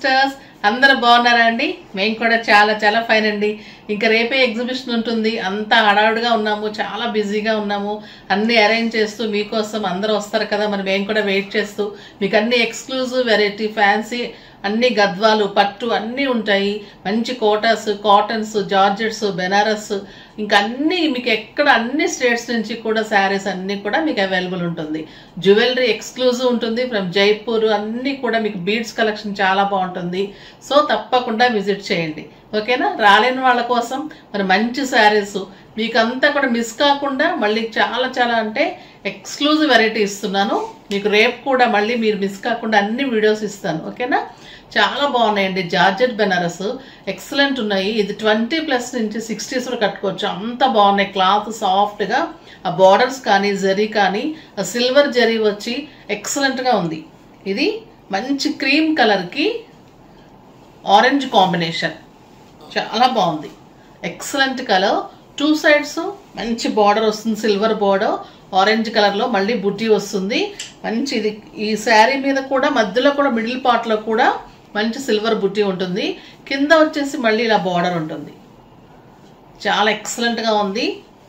sisters అందరూ బాగున్నారా అండి మేము కూడా చాలా చాలా ఫైన్ అండి ఇంకా రేపే ఎగ్జిబిషన్ ఉంటుంది అంతా హడావుడిగా ఉన్నాము చాలా బిజీగా ఉన్నాము అన్ని అరేంజ్ చేస్తూ మీకోసం అందరూ వస్తారు కదా మరి మేము కూడా వెయిట్ చేస్తూ మీకు అన్ని ఎక్స్క్లూజివ్ వెరైటీ ఫ్యాన్సీ అన్ని గద్వాలు పట్టు అన్నీ ఉంటాయి మంచి కోటాస్ కాటన్స్ జార్జెట్స్ బెనారస్ ఇంకా అన్ని మీకు ఎక్కడ అన్ని స్టేట్స్ నుంచి కూడా శారీస్ అన్నీ కూడా మీకు అవైలబుల్ ఉంటుంది జ్యువెలరీ ఎక్స్క్లూజివ్ ఉంటుంది ఫ్రమ్ జైపూర్ అన్నీ కూడా మీకు బీడ్స్ కలెక్షన్ చాలా బాగుంటుంది సో తప్పకుండా విజిట్ చేయండి ఓకేనా రాలేని వాళ్ళ కోసం మరి మంచి శారీస్ మీకు అంతా కూడా మిస్ కాకుండా మళ్ళీ చాలా చాలా అంటే ఎక్స్క్లూజివ్ వెరైటీ ఇస్తున్నాను మీకు రేపు కూడా మళ్ళీ మీరు మిస్ కాకుండా అన్ని వీడియోస్ ఇస్తాను ఓకేనా చాలా బాగున్నాయండి జార్జెట్ బెనారస్ ఎక్సలెంట్ ఉన్నాయి ఇది ట్వంటీ ప్లస్ నుంచి సిక్స్టీస్ కూడా కట్టుకోవచ్చు అంత బాగున్నాయి క్లాత్ సాఫ్ట్గా ఆ బార్డర్స్ కానీ జరీ కానీ ఆ సిల్వర్ జరీ వచ్చి ఎక్సలెంట్గా ఉంది ఇది మంచి క్రీమ్ కలర్కి ఆరెంజ్ కాంబినేషన్ చాలా బాగుంది ఎక్సలెంట్ కలర్ టూ సైడ్స్ మంచి బార్డర్ వస్తుంది సిల్వర్ బార్డర్ ఆరెంజ్ కలర్లో మళ్ళీ బుట్టి వస్తుంది మంచి ఇది ఈ శారీ మీద కూడా మధ్యలో కూడా మిడిల్ పార్ట్లో కూడా మంచి సిల్వర్ బుట్టి ఉంటుంది కింద వచ్చేసి మళ్ళీ ఇలా బార్డర్ ఉంటుంది చాలా ఎక్సలెంట్గా ఉంది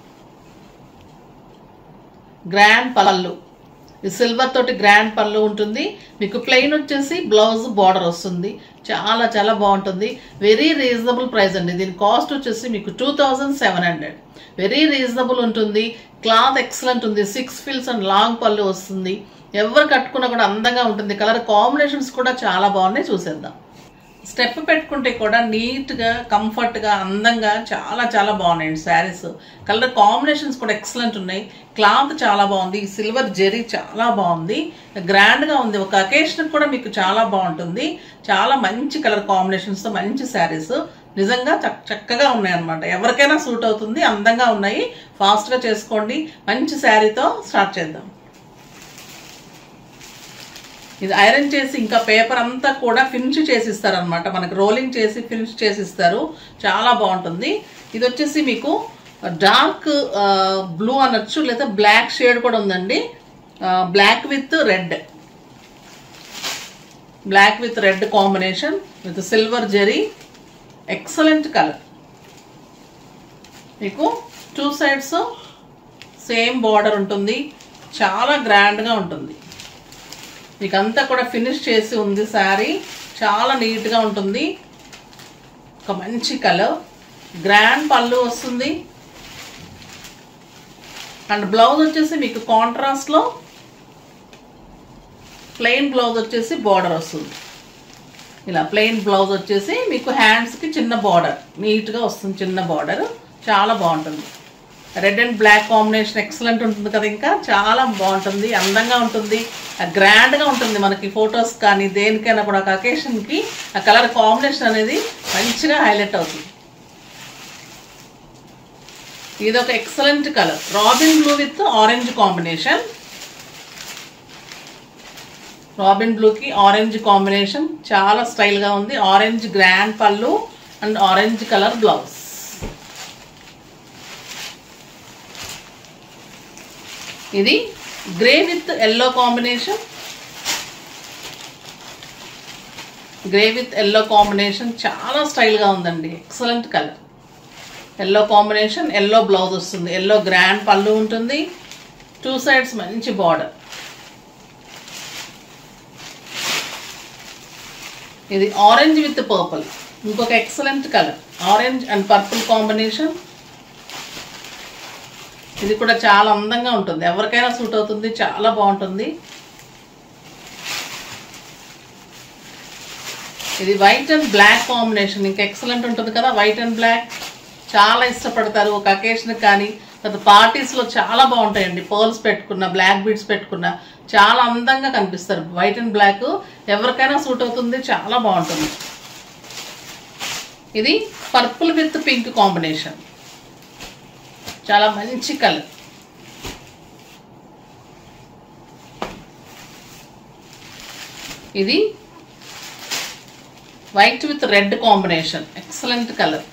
గ్రాండ్ పళ్ళు ఈ సిల్వర్ తోటి గ్రాండ్ పళ్ళు ఉంటుంది మీకు ప్లెయిన్ వచ్చేసి బ్లౌజ్ బార్డర్ వస్తుంది చాలా చాలా బాగుంటుంది వెరీ రీజనబుల్ ప్రైస్ అండి దీని కాస్ట్ వచ్చేసి మీకు two thousand seven hundred very reasonable ఉంటుంది క్లాత్ ఎక్సలెంట్ ఉంది సిక్స్ ఫిల్స్ అండ్ లాంగ్ పళ్ళు వస్తుంది ఎవరు కట్టుకున్నా కూడా అందంగా ఉంటుంది కలర్ కాంబినేషన్స్ కూడా చాలా బాగున్నాయి చూసేద్దాం స్టెప్ పెట్టుకుంటే కూడా నీట్గా కంఫర్ట్గా అందంగా చాలా చాలా బాగున్నాయండి శారీస్ కలర్ కాంబినేషన్స్ కూడా ఎక్సలెంట్ ఉన్నాయి క్లాత్ చాలా బాగుంది సిల్వర్ జెరీ చాలా బాగుంది గ్రాండ్గా ఉంది ఒక అకేషన్ కూడా మీకు చాలా బాగుంటుంది చాలా మంచి కలర్ కాంబినేషన్స్తో మంచి శారీస్ నిజంగా చక్ చక్కగా ఉన్నాయి అనమాట ఎవరికైనా సూట్ అవుతుంది అందంగా ఉన్నాయి ఫాస్ట్గా చేసుకోండి మంచి శారీతో స్టార్ట్ చేద్దాం ఇది ఐరన్ చేసి ఇంకా పేపర్ అంతా కూడా ఫినిష్ చేసి ఇస్తారనమాట మనకి రోలింగ్ చేసి ఫినిష్ చేసి ఇస్తారు చాలా బాగుంటుంది ఇది వచ్చేసి మీకు డార్క్ బ్లూ అనొచ్చు లేదా బ్లాక్ షేడ్ కూడా ఉందండి black with red black with red combination with silver zari excellent colour మీకు టూ సైడ్స్ సేమ్ బార్డర్ ఉంటుంది చాలా గ్రాండ్గా ఉంటుంది మీకు అంతా కూడా ఫినిష్ చేసి ఉంది శారీ చాలా నీట్గా ఉంటుంది ఒక మంచి కలర్ గ్రాండ్ పళ్ళు వస్తుంది అండ్ బ్లౌజ్ వచ్చేసి మీకు కాంట్రాస్ట్లో ప్లెయిన్ బ్లౌజ్ వచ్చేసి బార్డర్ వస్తుంది ఇలా ప్లెయిన్ బ్లౌజ్ వచ్చేసి మీకు హ్యాండ్స్కి చిన్న బార్డర్ నీట్గా వస్తుంది చిన్న బార్డర్ చాలా బాగుంటుంది red and black combination excellent ఉంటుంది కదా ఇంకా చాలా బాగుంటుంది అందంగా ఉంటుంది గ్రాండ్గా ఉంటుంది మనకి ఫొటోస్ కానీ దేనికైనా కూడా ఒక అకేషన్కి ఆ కలర్ కాంబినేషన్ అనేది మంచిగా హైలైట్ అవుతుంది ఇది ఒక excellent colour robin blue with orange combination robin బ్లూకి ఆరెంజ్ కాంబినేషన్ చాలా స్టైల్గా ఉంది ఆరెంజ్ గ్రాండ్ పళ్ళు అండ్ ఆరెంజ్ కలర్ బ్లౌజ్ ఇది grey with yellow combination grey with yellow combination చాలా స్టైల్గా ఉందండి excellent colour yellow combination yellow blouse వస్తుంది ఎల్లో గ్రాండ్ పళ్ళు ఉంటుంది టూ సైడ్స్ మంచి బార్డర్ ఇది ఆరెంజ్ విత్ పర్పుల్ ఇంకొక excellent colour orange and purple combination ఇది కూడా చాలా అందంగా ఉంటుంది ఎవరికైనా సూట్ అవుతుంది చాలా బాగుంటుంది ఇది వైట్ అండ్ బ్లాక్ కాంబినేషన్ ఇంకా ఎక్సలెంట్ ఉంటుంది కదా వైట్ అండ్ బ్లాక్ చాలా ఇష్టపడతారు ఒక అకేషన్ కానీ లేదా పార్టీస్లో చాలా బాగుంటాయండి పర్ల్స్ పెట్టుకున్న బ్లాక్ బీడ్స్ పెట్టుకున్న చాలా అందంగా కనిపిస్తారు వైట్ అండ్ బ్లాక్ ఎవరికైనా సూట్ అవుతుంది చాలా బాగుంటుంది ఇది పర్పుల్ విత్ పింక్ కాంబినేషన్ చాలా మంచి కలర్ ఇది white with red combination excellent colour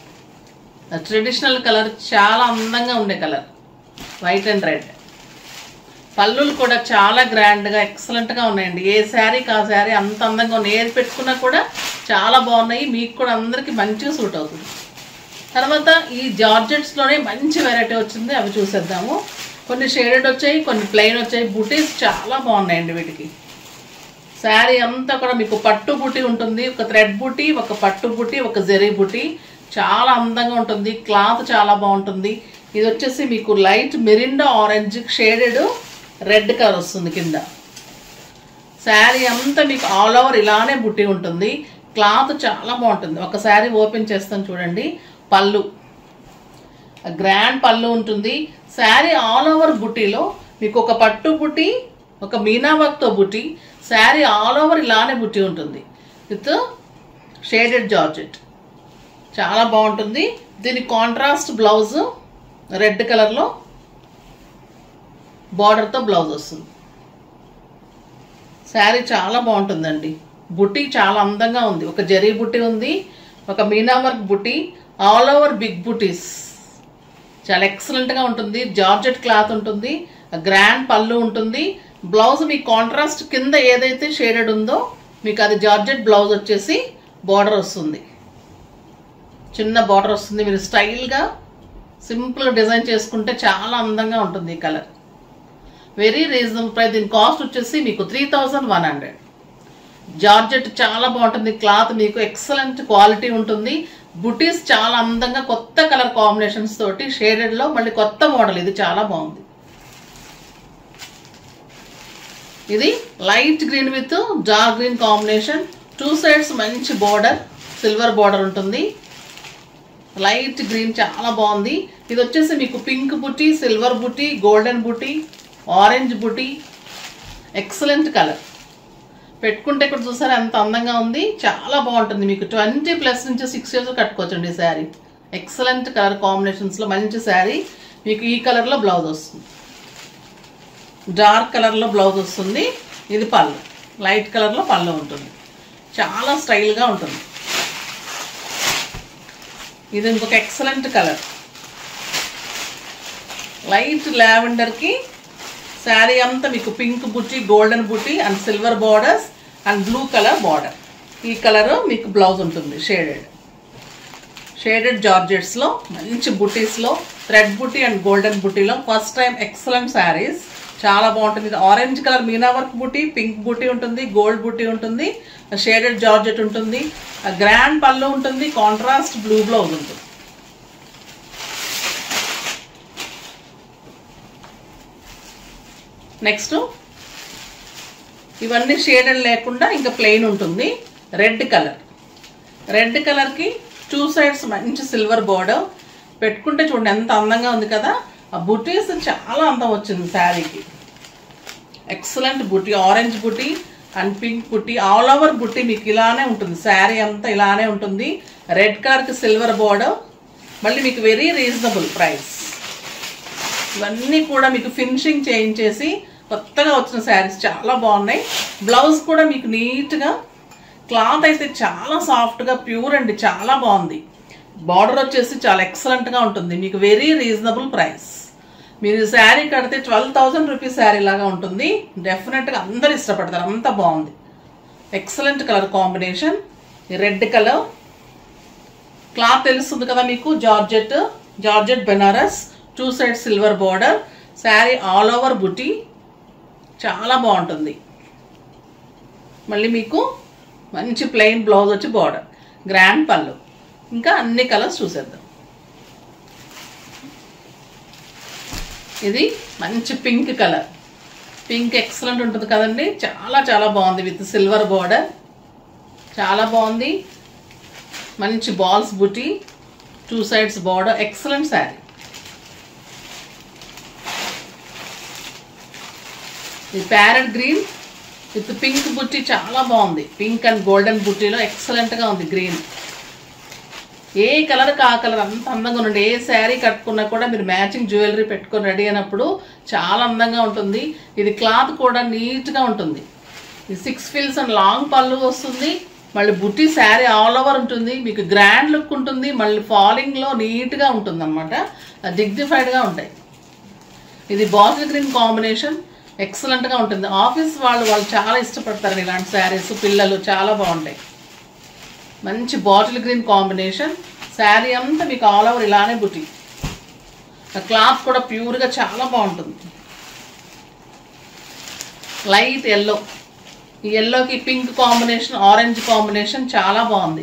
traditional colour చాలా అందంగా ఉండే కలర్ వైట్ అండ్ రెడ్ పళ్ళులు కూడా చాలా గ్రాండ్గా ఎక్సలెంట్గా ఉన్నాయండి ఏ శారీ కా శారీ అంత అందంగా ఉన్నాయి ఏది పెట్టుకున్నా కూడా చాలా బాగున్నాయి మీకు కూడా అందరికీ మంచిగా సూట్ అవుతుంది తర్వాత ఈ జార్జెట్స్లోనే మంచి వెరైటీ వచ్చింది అవి చూసేద్దాము కొన్ని షేడెడ్ వచ్చాయి కొన్ని ప్లెయిన్ వచ్చాయి బుటీస్ చాలా బాగున్నాయండి వీటికి శారీ అంతా కూడా మీకు పట్టు బుటీ ఉంటుంది ఒక థ్రెడ్ బుటీ ఒక పట్టు బుటీ ఒక జెరీ బుటీ చాలా అందంగా ఉంటుంది క్లాత్ చాలా బాగుంటుంది ఇది వచ్చేసి మీకు light Mirinda orange shaded red colour వస్తుంది కింద శారీ అంతా మీకు ఆల్ ఓవర్ ఇలానే బుట్టి ఉంటుంది క్లాత్ చాలా బాగుంటుంది ఒక శారీ ఓపెన్ చేస్తాను చూడండి పళ్ళు గ్రాండ్ పళ్ళు ఉంటుంది శారీ ఆల్ ఓవర్ బుట్టీలో మీకు ఒక పట్టు బుట్టి ఒక మీనా వర్క్తో బుట్టి శారీ ఆల్ ఓవర్ ఇలానే బుట్టి ఉంటుంది విత్ షేడెడ్ జార్జెట్ చాలా బాగుంటుంది దీని కాంట్రాస్ట్ బ్లౌజ్ రెడ్ కలర్లో బార్డర్తో బ్లౌజ్ వస్తుంది శారీ చాలా బాగుంటుందండి బుట్టి చాలా అందంగా ఉంది ఒక జరీ బుట్టి ఉంది ఒక మీనా వర్క్ బుట్టి ఆల్ ఓవర్ బిగ్ బుటీస్ చాలా ఎక్సలెంట్గా ఉంటుంది జార్జెట్ క్లాత్ ఉంటుంది గ్రాండ్ పళ్ళు ఉంటుంది బ్లౌజ్ మీ కాంట్రాస్ట్ కింద ఏదైతే షేడెడ్ ఉందో మీకు అది జార్జెట్ బ్లౌజ్ వచ్చేసి బార్డర్ వస్తుంది చిన్న బార్డర్ వస్తుంది మీరు స్టైల్గా సింపుల్గా డిజైన్ చేసుకుంటే చాలా అందంగా ఉంటుంది ఈ కలర్ వెరీ రీజనబుల్ ప్రైస్ దీని కాస్ట్ వచ్చేసి మీకు three thousand one hundred georgette చాలా బాగుంటుంది క్లాత్ మీకు ఎక్సలెంట్ క్వాలిటీ ఉంటుంది బుటీస్ చాలా అందంగా కొత్త కలర్ కాంబినేషన్స్ తోటి షేడెడ్లో మళ్ళీ కొత్త మోడల్ ఇది చాలా బాగుంది ఇది light green with dark green combination two sides మంచి బార్డర్ సిల్వర్ బార్డర్ ఉంటుంది లైట్ గ్రీన్ చాలా బాగుంది ఇది వచ్చేసి మీకు పింక్ బుట్టి సిల్వర్ బుట్టి గోల్డెన్ బుట్టి ఆరెంజ్ బుట్టి ఎక్సలెంట్ కలర్ పెట్టుకుంటే ఇక్కడ చూసారా ఎంత అందంగా ఉంది చాలా బాగుంటుంది మీకు ట్వంటీ ప్లస్ నుంచి సిక్స్ ఇయర్స్ కట్టుకోవచ్చండి ఈ శారీ ఎక్సలెంట్ కలర్ కాంబినేషన్స్లో మంచి శారీ మీకు ఈ కలర్లో బ్లౌజ్ వస్తుంది డార్క్ కలర్లో బ్లౌజ్ వస్తుంది ఇది పళ్ళు లైట్ కలర్లో పళ్ళు ఉంటుంది చాలా స్టైల్గా ఉంటుంది ఇది ఇంకొక ఎక్సలెంట్ కలర్ లైట్ లావెండర్కి శారీ అంతా మీకు పింక్ బుట్టి గోల్డెన్ బుట్టి and silver borders and blue colour border ఈ కలర్ మీకు బ్లౌజ్ ఉంటుంది షేడెడ్ షేడెడ్ జార్జెట్స్లో మంచి బుటీస్లో థ్రెడ్ బుట్టి అండ్ గోల్డెన్ బుట్టీలో ఫస్ట్ టైం ఎక్సలెంట్ శారీస్ చాలా బాగుంటుంది ఇది ఆరెంజ్ కలర్ మీనా వర్క్ బుట్టి పింక్ బుట్టి ఉంటుంది గోల్డ్ బుట్టి ఉంటుంది షేడెడ్ జార్జెట్ ఉంటుంది గ్రాండ్ పళ్ళు ఉంటుంది కాంట్రాస్ట్ బ్లూ బ్లౌజ్ ఉంటుంది నెక్స్ట్ ఇవన్నీ షేడెడ్ లేకుండా ఇంకా ప్లెయిన్ ఉంటుంది రెడ్ కలర్ రెడ్ కలర్కి టూ సైడ్స్ మంచి సిల్వర్ బోర్డర్ పెట్టుకుంటే చూడండి ఎంత అందంగా ఉంది కదా ఆ బుటీస్ చాలా అందం వచ్చింది శారీకి ఎక్సలెంట్ బుట్టి ఆరెంజ్ బుట్టి అండ్ పింక్ బుట్టి ఆల్ ఓవర్ బుట్టి మీకు ఇలానే ఉంటుంది శారీ అంతా ఇలానే ఉంటుంది రెడ్ కలర్కి సిల్వర్ బోర్డర్ మళ్ళీ మీకు వెరీ రీజనబుల్ ప్రైస్ ఇవన్నీ కూడా మీకు ఫినిషింగ్ చేయించేసి కొత్తగా వచ్చిన శారీస్ చాలా బాగున్నాయి బ్లౌజ్ కూడా మీకు నీట్గా క్లాత్ అయితే చాలా సాఫ్ట్గా ప్యూర్ అండి చాలా బాగుంది బార్డర్ వచ్చేసి చాలా ఎక్సలెంట్గా ఉంటుంది మీకు వెరీ రీజనబుల్ ప్రైస్ మీరు శారీ కడితే ట్వెల్వ్ థౌజండ్ రూపీస్ శారీ లాగా ఉంటుంది డెఫినెట్గా అందరు ఇష్టపడతారు అంత బాగుంది excellent colour combination red colour cloth తెలుస్తుంది కదా మీకు georgette georgette Benaras two side silver border sari all over బుటీ చాలా బాగుంటుంది మళ్ళీ మీకు మంచి ప్లెయిన్ బ్లౌజ్ వచ్చి బార్డర్ గ్రాండ్ పళ్ళు ఇంకా అన్ని కలర్స్ చూసేద్దాం ఇది మంచి పింక్ కలర్ పింక్ ఎక్సలెంట్ ఉంటుంది కదండి చాలా చాలా బాగుంది విత్ సిల్వర్ బార్డర్ చాలా బాగుంది మంచి బాల్స్ బుటీ two sides border excellent sari ఇది ప్యారెట్ గ్రీన్ విత్ పింక్ బుట్టి చాలా బాగుంది పింక్ అండ్ గోల్డెన్ బుట్టీలో ఎక్సలెంట్గా ఉంది గ్రీన్ ఏ కలర్కి ఆ కలర్ అంత అందంగా ఉండండి ఏ శారీ కట్టుకున్నా కూడా మీరు మ్యాచింగ్ జ్యువెలరీ పెట్టుకొని రెడీ అయినప్పుడు చాలా అందంగా ఉంటుంది ఇది క్లాత్ కూడా నీట్గా ఉంటుంది ఇది సిక్స్ ఫిల్స్ అండ్ లాంగ్ పళ్ళు వస్తుంది మళ్ళీ బుట్టి శారీ ఆల్ ఓవర్ ఉంటుంది మీకు గ్రాండ్ లుక్ ఉంటుంది మళ్ళీ ఫాలింగ్లో నీట్గా ఉంటుంది అనమాట డిగ్నిఫైడ్గా ఉంటాయి ఇది బాటిల్ గ్రీన్ కాంబినేషన్ ఎక్సలెంట్గా ఉంటుంది ఆఫీస్ వాళ్ళు వాళ్ళు చాలా ఇష్టపడతారు ఇలాంటి శారీస్ పిల్లలు చాలా బాగుంటాయి మంచి బాటిల్ గ్రీన్ కాంబినేషన్ శారీ అంతా మీకు ఆల్ ఓవర్ ఇలానే బుటీ క్లాత్ కూడా ప్యూర్గా చాలా బాగుంటుంది లైట్ ఎల్లో ఈ ఎల్లోకి పింక్ కాంబినేషన్ ఆరెంజ్ కాంబినేషన్ చాలా బాగుంది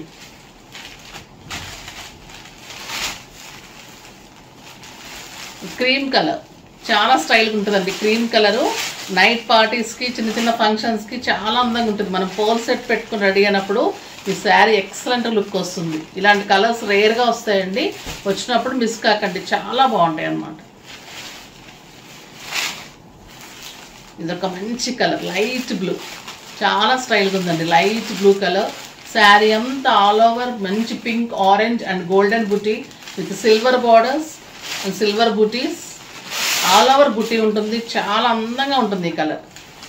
క్రీమ్ కలర్ చాలా స్టైల్గా ఉంటుందండి క్రీమ్ కలరు నైట్ పార్టీస్కి చిన్న చిన్న ఫంక్షన్స్కి చాలా అందంగా ఉంటుంది మనం పోల్ సెట్ పెట్టుకుని రెడీ అయినప్పుడు ఈ శారీ ఎక్సలెంట్ లుక్ వస్తుంది ఇలాంటి కలర్స్ రేర్గా వస్తాయండి వచ్చినప్పుడు మిస్ కాకండి చాలా బాగుంటాయి అన్నమాట ఇదొక మంచి కలర్ లైట్ బ్లూ చాలా స్టైల్గా ఉందండి లైట్ బ్లూ కలర్ శారీ అంతా ఆల్ ఓవర్ మంచి పింక్ ఆరెంజ్ అండ్ గోల్డెన్ బుటీ with silver borders and silver బుటీస్ ఆల్ ఓవర్ బుటీ ఉంటుంది చాలా అందంగా ఉంటుంది ఈ కలర్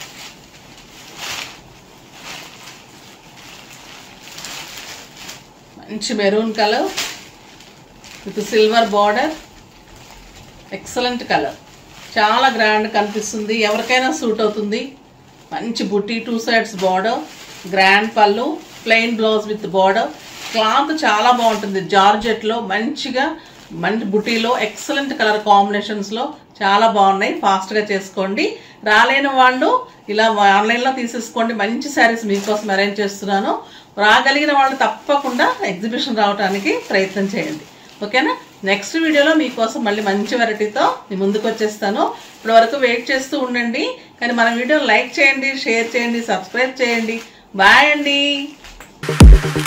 మంచి maroon colour with silver border excellent colour చాలా గ్రాండ్ కనిపిస్తుంది ఎవరికైనా సూట్ అవుతుంది మంచి బుట్టి టూ సైడ్స్ బార్డర్ గ్రాండ్ పళ్ళు plain blouse with border cloth చాలా బాగుంటుంది జార్జెట్లో మంచిగా మంచి బుటీలో ఎక్సలెంట్ కలర్ కాంబినేషన్స్లో చాలా బాగున్నాయి ఫాస్ట్గా చేసుకోండి రాలేని వాళ్ళు ఇలా ఆన్లైన్లో తీసేసుకోండి మంచి శారీస్ మీకోసం అరేంజ్ చేస్తున్నాను రాగలిగిన వాళ్ళు తప్పకుండా ఎగ్జిబిషన్ రావడానికి ప్రయత్నం చేయండి ఓకేనా నెక్స్ట్ వీడియోలో మీకోసం మళ్ళీ మంచి వెరైటీతో మీ ముందుకు వచ్చేస్తాను ఇప్పటి వరకు వెయిట్ చేస్తూ ఉండండి కానీ మన వీడియో లైక్ చేయండి షేర్ చేయండి సబ్స్క్రైబ్ చేయండి బాయ్ అండి